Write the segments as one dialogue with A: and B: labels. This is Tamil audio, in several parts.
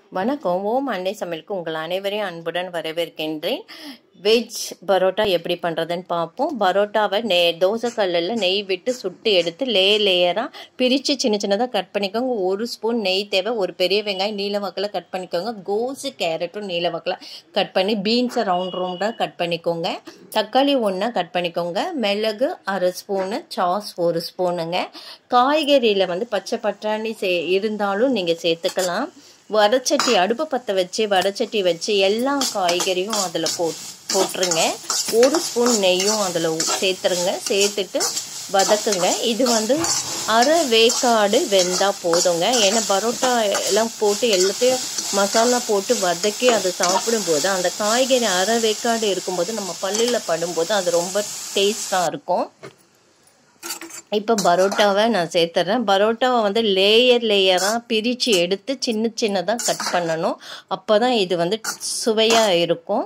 A: வணக்கம் ஓம் அன்னை சமையலுக்கு உங்கள் அனைவரையும் அன்புடன் வரவேற்கின்றேன் வெஜ் பரோட்டா எப்படி பண்ணுறதுன்னு பார்ப்போம் பரோட்டாவை நெ தோசைக்கல்லில் நெய் விட்டு சுட்டு எடுத்து லேயர் லேயராக பிரித்து சின்ன சின்னதாக கட் பண்ணிக்கோங்க ஒரு ஸ்பூன் நெய் தேவை ஒரு பெரிய வெங்காயம் நீல வாக்கில் கட் பண்ணிக்கோங்க கோஸு கேரட்டும் நீல வாக்கில் கட் பண்ணி பீன்ஸை ரவுண்ட் ரவுண்டாக கட் பண்ணிக்கோங்க தக்காளி ஒன்றா கட் பண்ணிக்கோங்க மிளகு அரை ஸ்பூனு சாஸ் ஒரு ஸ்பூனுங்க காய்கறியில் வந்து பச்சை பட்டாணி சே இருந்தாலும் நீங்கள் சேர்த்துக்கலாம் வடச்சட்டி அடுப்பு பற்ற வச்சு வடச்சட்டி வச்சு எல்லா காய்கறியும் அதில் போ போட்டுருங்க ஒரு ஸ்பூன் நெய்யும் அதில் சேர்த்துருங்க சேர்த்துட்டு வதக்குங்க இது வந்து அரை வேக்காடு வெந்தால் போதுங்க ஏன்னா பரோட்டா எல்லாம் போட்டு எல்லாத்தையும் மசாலா போட்டு வதக்கி அதை சாப்பிடும்போது அந்த காய்கறி அரை வேக்காடு இருக்கும்போது நம்ம பல்லில் படும்போது அது ரொம்ப டேஸ்ட்டாக இருக்கும் இப்போ பரோட்டாவை நான் சேர்த்துறேன் பரோட்டாவை வந்து லேயர் லேயராக பிரித்து எடுத்து சின்ன சின்னதாக கட் பண்ணணும் அப்போ தான் இது வந்து சுவையாக இருக்கும்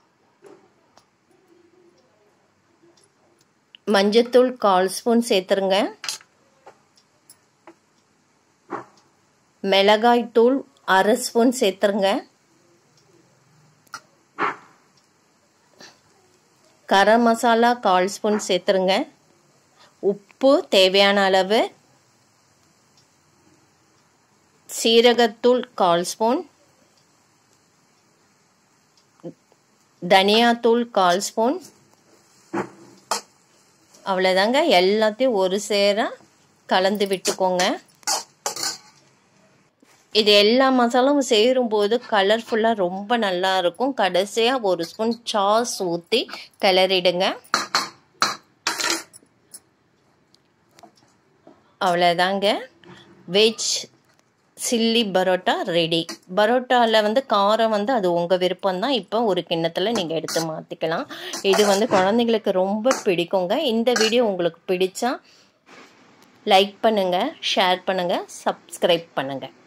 A: மஞ்சத்தூள் கால் ஸ்பூன் சேர்த்துருங்க மிளகாய் தூள் அரை ஸ்பூன் சேர்த்துருங்க கரம் மசாலா கால் ஸ்பூன் சேர்த்துருங்க உப்பு தேவையான அளவு சீரகத்தூள் கால் ஸ்பூன் தனியாத்தூள் கால் ஸ்பூன் அவ்வளோதாங்க எல்லாத்தையும் ஒரு சேர கலந்து விட்டுக்கோங்க இது எல்லா மசாலாவும் சேரும்போது கலர்ஃபுல்லாக ரொம்ப நல்லா இருக்கும் கடைசியாக ஒரு ஸ்பூன் சாஸ் ஊற்றி கிளறிடுங்க அவ்வளோதாங்க வெஜ் சில்லி பரோட்டா ரெடி பரோட்டாவில் வந்து காரம் வந்து அது உங்கள் விருப்பம் தான் இப்போ ஒரு கிண்ணத்தில் நீங்கள் எடுத்து மாற்றிக்கலாம் இது வந்து குழந்தைங்களுக்கு ரொம்ப பிடிக்குங்க இந்த வீடியோ உங்களுக்கு பிடிச்சா லைக் பண்ணுங்கள் ஷேர் பண்ணுங்கள் சப்ஸ்கிரைப் பண்ணுங்கள்